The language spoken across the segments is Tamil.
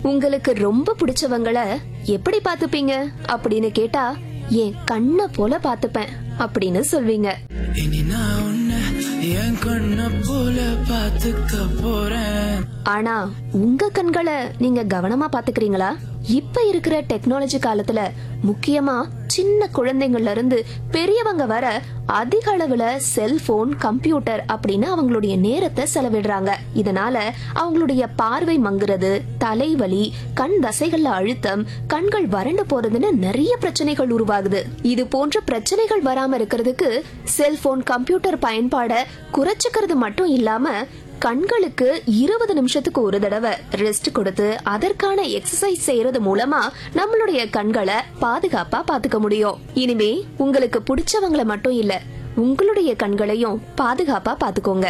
உங்களுக்கு ரொம்ப பிடிச்சவங்கள எப்படி பாத்துப்பீங்க அப்படின்னு கேட்டா என் கண்ணை போல பாத்துப்பேன் அப்படின்னு சொல்வீங்க இனி நான் உன்னை என் கண்ண போல பாத்துக்க போறேன் ஆனா உங்க கண்களை நீங்க கவனமா பாத்துக்கிறீங்களா இப்ப இருக்கிற டெக்னாலஜி காலத்துல முக்கியமா சின்ன குழந்தைங்கள்ல இருந்து பெரியவங்க வர அதிக அளவுல செல்போன் கம்ப்யூட்டர் அப்படின்னு அவங்களுடைய நேரத்தை செலவிடுறாங்க இதனால அவங்களுடைய பார்வை மங்குறது தலைவலி கண் தசைகள்ல அழுத்தம் கண்கள் வறண்டு போறதுன்னு நிறைய பிரச்சனைகள் உருவாகுது இது போன்ற பிரச்சனைகள் வராம இருக்கிறதுக்கு செல்போன் கம்ப்யூட்டர் பயன்பாட குறைச்சுக்கிறது மட்டும் இல்லாம கண்களுக்கு இருபது நிமிஷத்துக்கு ஒரு தடவை ரெஸ்ட் கொடுத்து அதற்கான எக்ஸசைஸ் செய்யறது மூலமா நம்மளுடைய கண்களை பாதுகாப்பா பாத்துக்க முடியும் இனிமே உங்களுக்கு பிடிச்சவங்கள மட்டும் இல்ல உங்களுடைய கண்களையும் பாதுகாப்பா பாத்துக்கோங்க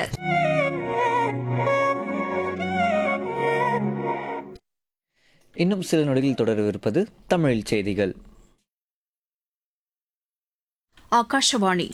இன்னும் சில நொடிகள் தொடரவிருப்பது தமிழில் செய்திகள் ஆகாஷவாணி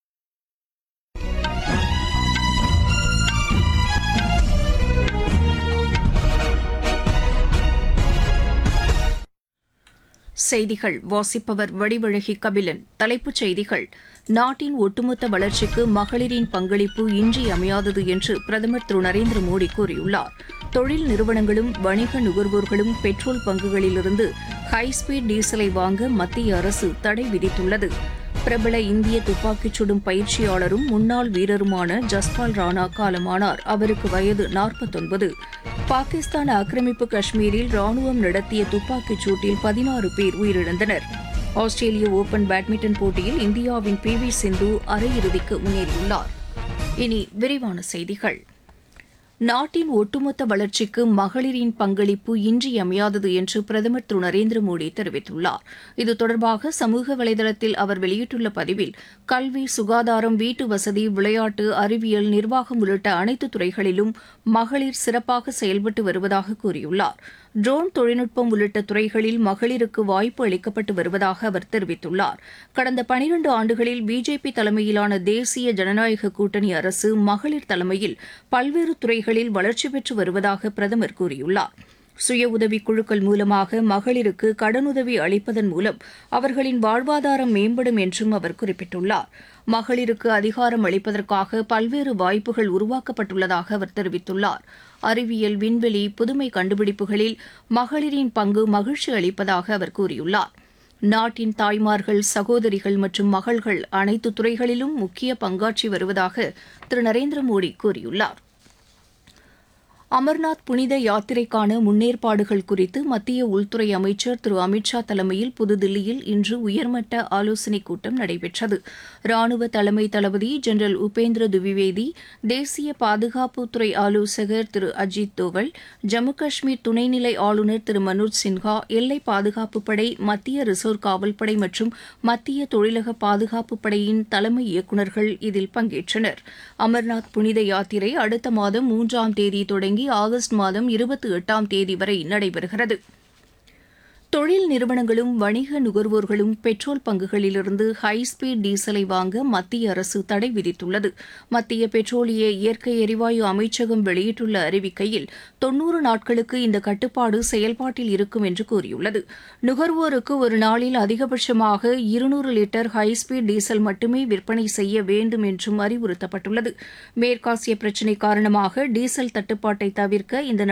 செய்திகள் வாசிப்பவர் வடிவழகி கபிலன் தலைப்புச் செய்திகள் நாட்டின் ஒட்டுமொத்த வளர்ச்சிக்கு மகளிரின் பங்களிப்பு இன்றியமையாதது என்று பிரதமர் திரு நரேந்திர மோடி கூறியுள்ளார் தொழில் நிறுவனங்களும் வணிக நுகர்வோர்களும் பெட்ரோல் பங்குகளிலிருந்து ஹைஸ்பீட் டீசலை வாங்க மத்திய அரசு தடை விதித்துள்ளது பிரபல இந்திய துப்பாக்கிச் சுடும் பயிற்சியாளரும் முன்னாள் வீரருமான ஜஸ்பால் ராணா காலமானார் அவருக்கு வயது நாற்பத்தொன்பது பாகிஸ்தான் ஆக்கிரமிப்பு காஷ்மீரில் ராணுவம் நடத்திய துப்பாக்கிச் சூட்டில் பதினாறு பேர் உயிரிழந்தனர் ஆஸ்திரேலிய ஓபன் பேட்மிண்டன் போட்டியில் இந்தியாவின் பி வி சிந்து அரையிறுதிக்கு முன்னேறியுள்ளார் இனி விரிவான செய்திகள் நாட்டின் ஒட்டுமொத்த வளர்ச்சிக்கு மகளிரின் பங்களிப்பு இன்றியமையாதது என்று பிரதமர் திரு நரேந்திர மோடி தெரிவித்துள்ளார் இது தொடர்பாக சமூக வலைதளத்தில் அவர் வெளியிட்டுள்ள பதிவில் கல்வி சுகாதாரம் வீட்டு வசதி விளையாட்டு அறிவியல் நிர்வாகம் உள்ளிட்ட அனைத்து துறைகளிலும் மகளிர் சிறப்பாக செயல்பட்டு வருவதாக கூறியுள்ளார் ட்ரோன் தொழில்நுட்பம் உள்ளிட்ட துறைகளில் மகளிருக்கு வாய்ப்பு அளிக்கப்பட்டு வருவதாக அவர் தெரிவித்துள்ளார் கடந்த பனிரண்டு ஆண்டுகளில் பிஜேபி தலைமையிலான தேசிய ஜனநாயக கூட்டணி அரசு மகளிர் தலைமையில் பல்வேறு துறைகளில் வளர்ச்சி பெற்று வருவதாக பிரதமர் கூறியுள்ளார் சுய உதவிக் குழுக்கள் மூலமாக மகளிருக்கு கடனுதவி அளிப்பதன் மூலம் அவர்களின் வாழ்வாதாரம் மேம்படும் என்றும் அவர் குறிப்பிட்டுள்ளார் மகளிருக்கு அதிகாரம் அளிப்பதற்காக பல்வேறு வாய்ப்புகள் உருவாக்கப்பட்டுள்ளதாக அவர் தெரிவித்துள்ளார் அறிவியல் விண்வெளி புதுமை கண்டுபிடிப்புகளில் மகளிரின் பங்கு மகிழ்ச்சி அளிப்பதாக அவர் கூறியுள்ளார் நாட்டின் தாய்மார்கள் சகோதரிகள் மற்றும் மகள்கள் அனைத்து துறைகளிலும் முக்கிய பங்காற்றி வருவதாக திரு நரேந்திர மோடி கூறியுள்ளார் அமர்நாத் புனித யாத்திரைக்கான முன்னேற்பாடுகள் குறித்து மத்திய உள்துறை அமைச்சர் திரு அமித்ஷா தலைமையில் புதுதில்லியில் இன்று உயர்மட்ட ஆலோசனைக் கூட்டம் நடைபெற்றது ராணுவ தலைமை தளபதி ஜெனரல் உபேந்திர துவிவேதி தேசிய பாதுகாப்புத்துறை ஆலோசகர் திரு அஜித் தோவல் ஜம்மு காஷ்மீர் துணைநிலை ஆளுநர் திரு மனோஜ் சின்ஹா எல்லை பாதுகாப்பு படை மத்திய ரிசர்வ் காவல்படை மற்றும் மத்திய தொழிலக பாதுகாப்பு படையின் தலைமை இயக்குநர்கள் இதில் பங்கேற்றனர் அமர்நாத் புனித யாத்திரை அடுத்த மாதம் மூன்றாம் தேதி தொடங்கி ஆகஸ்ட் மாதம் இருபத்தி எட்டாம் தேதி வரை நடைபெறுகிறது தொழில் நிறுவனங்களும் வணிக நுகர்வோர்களும் பெட்ரோல் பங்குகளிலிருந்து ஹைஸ்பீட் டீசலை வாங்க மத்திய அரசு தடை விதித்துள்ளது மத்திய பெட்ரோலிய இயற்கை எரிவாயு அமைச்சகம் வெளியிட்டுள்ள அறிவிக்கையில் தொன்னூறு நாட்களுக்கு இந்த கட்டுப்பாடு செயல்பாட்டில் இருக்கும் என்று கூறியுள்ளது நுகர்வோருக்கு ஒரு நாளில் அதிகபட்சமாக இருநூறு லிட்டர் ஹைஸ்பீட் டீசல் மட்டுமே விற்பனை செய்ய வேண்டும் என்றும் அறிவுறுத்தப்பட்டுள்ளது மேற்காசிய பிரச்சினை காரணமாக டீசல் தட்டுப்பாட்டை தவிர்க்க இந்த